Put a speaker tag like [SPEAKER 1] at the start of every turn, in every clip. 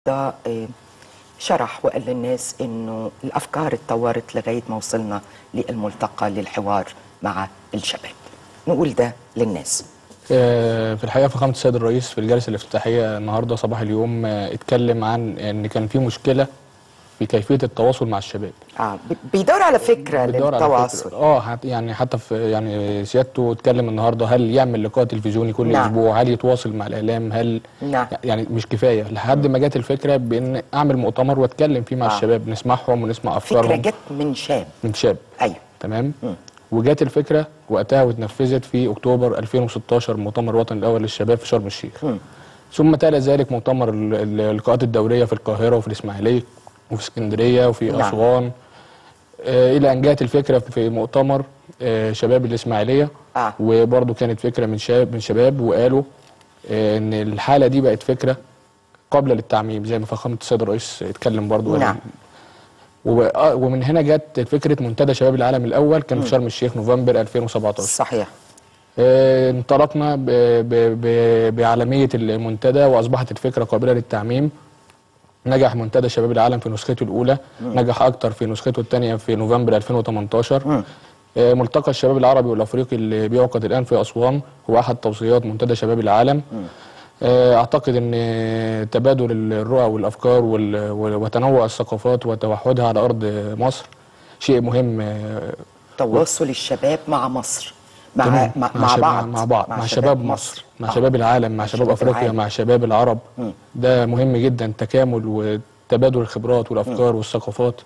[SPEAKER 1] ده آه، شرح وقال للناس انه الافكار اتطورت لغايه ما وصلنا للملتقى للحوار مع الشباب نقول ده للناس
[SPEAKER 2] آه، في الحقيقه فخامه السيد الرئيس في الجلسه الافتتاحيه النهارده صباح اليوم آه، اتكلم عن ان كان في مشكله في كيفيه التواصل مع الشباب
[SPEAKER 1] اه ب- بيدور على فكره
[SPEAKER 2] بتدور على
[SPEAKER 1] للتواصل
[SPEAKER 2] فكرة. اه حت- يعني حتى في يعني سيادته اتكلم النهارده هل يعمل لقاء تلفزيوني كل
[SPEAKER 1] نعم.
[SPEAKER 2] اسبوع هل يتواصل مع الاعلام هل
[SPEAKER 1] نعم.
[SPEAKER 2] يعني مش كفايه لحد ما جت الفكره بان اعمل مؤتمر واتكلم فيه مع
[SPEAKER 1] آه.
[SPEAKER 2] الشباب نسمعهم ونسمع
[SPEAKER 1] فكره
[SPEAKER 2] افكارهم
[SPEAKER 1] جت من شاب
[SPEAKER 2] من شاب
[SPEAKER 1] ايوه
[SPEAKER 2] تمام وجات الفكره وقتها واتنفذت في اكتوبر 2016 مؤتمر الوطني الاول للشباب في شرم الشيخ ثم تلا ذلك مؤتمر ال- ال- اللقاءات الدوريه في القاهره وفي الاسماعيليه وفي اسكندريه وفي
[SPEAKER 1] نعم.
[SPEAKER 2] اسوان آه الى ان جاءت الفكره في مؤتمر آه شباب الاسماعيليه
[SPEAKER 1] آه.
[SPEAKER 2] وبرضه كانت فكره من شاب من شباب وقالوا آه ان الحاله دي بقت فكره قابله للتعميم زي ما فخامه السيد الرئيس اتكلم برضه قال
[SPEAKER 1] نعم.
[SPEAKER 2] و- آه، ومن هنا جت فكره منتدى شباب العالم الاول كان في شرم الشيخ نوفمبر 2017
[SPEAKER 1] صحيح
[SPEAKER 2] آه، انطلقنا ب- ب- ب- بعالميه المنتدى واصبحت الفكره قابله للتعميم نجح منتدى شباب العالم في نسخته الاولى نجح اكتر في نسخته الثانيه في نوفمبر 2018 آه، ملتقى الشباب العربي والافريقي اللي بيعقد الان في اسوان هو احد توصيات منتدى شباب العالم آه، اعتقد ان تبادل الرؤى والافكار وال- وتنوع الثقافات وتوحدها على ارض مصر شيء مهم آه،
[SPEAKER 1] تواصل الشباب مع مصر مع
[SPEAKER 2] تمام.
[SPEAKER 1] مع, مع
[SPEAKER 2] شباب-
[SPEAKER 1] بعض
[SPEAKER 2] مع بعض مع, شباب مصر مع شباب العالم مع شباب افريقيا
[SPEAKER 1] العالم.
[SPEAKER 2] مع شباب العرب ده مهم جدا تكامل وتبادل الخبرات والافكار والثقافات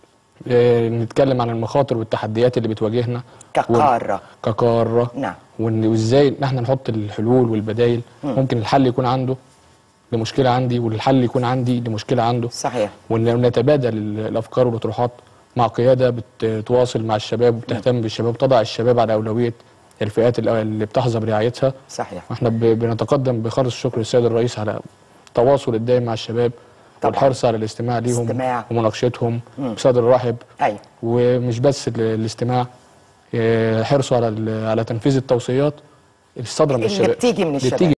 [SPEAKER 2] آه، نتكلم عن المخاطر والتحديات اللي بتواجهنا
[SPEAKER 1] كقارة.
[SPEAKER 2] و- كقاره
[SPEAKER 1] نعم.
[SPEAKER 2] وإن- وازاي ان احنا نحط الحلول والبدائل ممكن الحل يكون عنده لمشكله عندي والحل يكون عندي لمشكله عنده
[SPEAKER 1] صحيح
[SPEAKER 2] وان نتبادل ال- الافكار والاطروحات مع قياده بتتواصل مع الشباب وبتهتم بالشباب تضع الشباب على اولويه الفئات ال- اللي بتحظى برعايتها
[SPEAKER 1] صحيح
[SPEAKER 2] واحنا ب- بنتقدم بخالص الشكر للسيد الرئيس على التواصل الدائم مع الشباب
[SPEAKER 1] طبعاً.
[SPEAKER 2] والحرص على الاستماع ليهم
[SPEAKER 1] استماع.
[SPEAKER 2] ومناقشتهم بصدر رحب
[SPEAKER 1] ايوه
[SPEAKER 2] ومش بس ال- الاستماع آه، حرصه على ال- على تنفيذ التوصيات الصادره من
[SPEAKER 1] اللي
[SPEAKER 2] الشباب
[SPEAKER 1] بتيجي من
[SPEAKER 2] اللي
[SPEAKER 1] الشباب.
[SPEAKER 2] بتيجي